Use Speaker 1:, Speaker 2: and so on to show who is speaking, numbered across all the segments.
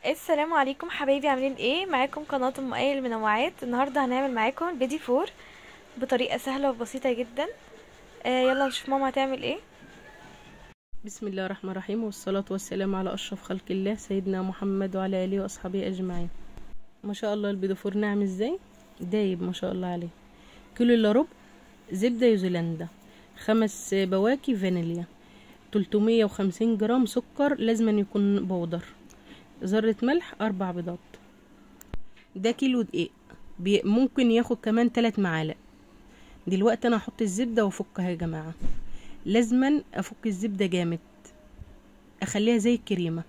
Speaker 1: السلام عليكم حبايبي عاملين ايه معاكم قناة ام ايه المنوعات النهاردة هنعمل معاكم البيدي فور بطريقة سهلة وبسيطة جدا آه يلا نشوف ماما هتعمل ايه
Speaker 2: بسم الله الرحمن الرحيم والصلاة والسلام على أشرف خلق الله سيدنا محمد وعلى آله وأصحابه أجمعين ما شاء الله البيض ناعم ازاي دايب ما شاء الله عليه كيلو الا ربع زبدة يوزيلندا خمس بواكي فانيليا 350 جرام سكر لازم يكون بودر ذرة ملح أربع بيضات ده كيلو دقيق ممكن ياخد كمان تلات معالق دلوقتي أنا هحط الزبدة وأفكها يا جماعة لازما أفك الزبدة جامد أخليها زي الكريمة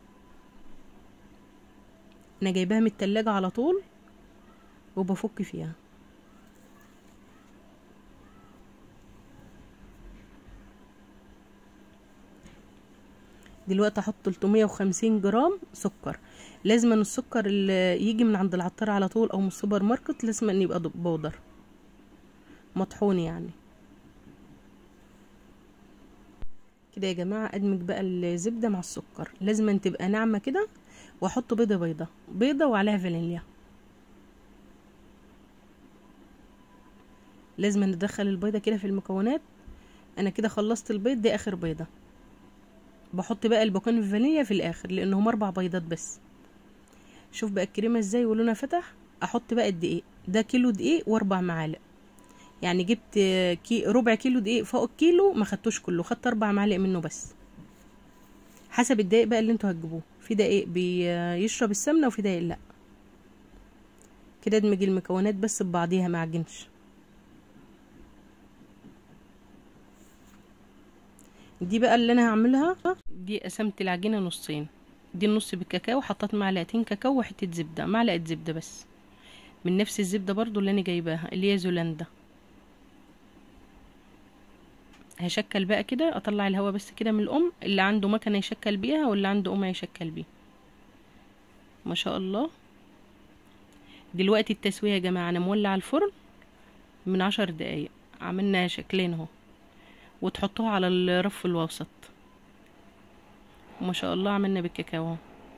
Speaker 2: أنا جايباها من التلاجة على طول وبفك فيها دلوقتي احط 350 جرام سكر لازم ان السكر اللي يجي من عند العطار على طول او من السوبر ماركت لازم ان يبقى بودر مطحون يعني كده يا جماعه ادمج بقى الزبده مع السكر لازم أن تبقى ناعمه كده واحط بيضه بيضه بيضه وعليها فانيليا لازم ندخل البيضه كده في المكونات انا كده خلصت البيض دي اخر بيضه بحط بقى الباقون الفانيليا في الاخر لان هم اربع بيضات بس شوف بقى الكريمه ازاي ولونها فتح احط بقى الدقيق ده كيلو دقيق واربع معالق يعني جبت كي ربع كيلو دقيق فوق الكيلو ما خدتوش كله خدت اربع معالق منه بس حسب الدقيق بقى اللي انتوا هتجيبوه في دقيق بيشرب السمنه وفي دقيق لا كده ادمج المكونات بس ببعضيها ما عجنش دي بقى اللي انا هعملها دي قسمت العجينه نصين دي النص بالكاكاو حطيت معلقتين كاكاو وحته زبده معلقه زبده بس من نفس الزبده برضو اللي انا جايباها اللي هي زولندا هشكل بقى كده اطلع الهواء بس كده من الام اللي عنده مكنه يشكل بيها واللي عنده ام يشكل بيها ما شاء الله دلوقتي التسويه يا جماعه انا مولع الفرن من عشر دقايق عملنا شكلين اهو وتحطوها على الرف الوسط وما شاء الله عملنا بالكاكاو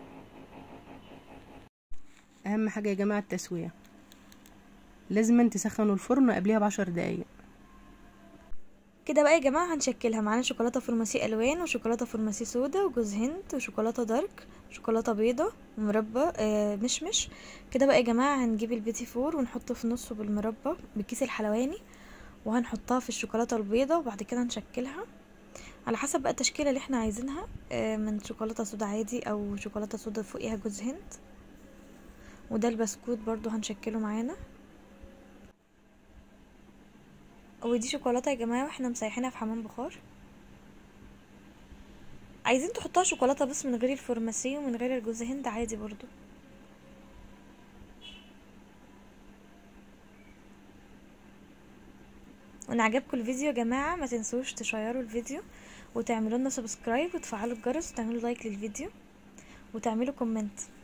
Speaker 2: اهم حاجه يا جماعه التسويه لازم تسخنوا الفرن قبلها بعشر دقايق
Speaker 1: كده بقى يا جماعه هنشكلها معانا شوكولاته فرماسي الوان وشوكولاته فرماسي سودا وجوز هند وشوكولاته دارك شوكولاته بيضه ومربى آه مشمش كده بقى يا جماعه هنجيب البيتي فور ونحطه في نصه بالمربى بالكيس الحلواني وهنحطها في الشوكولاته البيضه وبعد كده نشكلها على حسب بقى التشكيله اللي احنا عايزينها من شوكولاته سودا عادي او شوكولاته سودا فوقيها جوز هند وده البسكوت برضو هنشكله معانا ودي شوكولاته يا جماعه واحنا مسيحينها في حمام بخار عايزين تحطها شوكولاته بس من غير الفورماسي ومن غير الجوز هند عادي برضو وان عجبكم الفيديو يا جماعه ما تنسوش تشيروا الفيديو وتعملوا لنا سبسكرايب وتفعلوا الجرس وتعملوا لايك للفيديو وتعملوا كومنت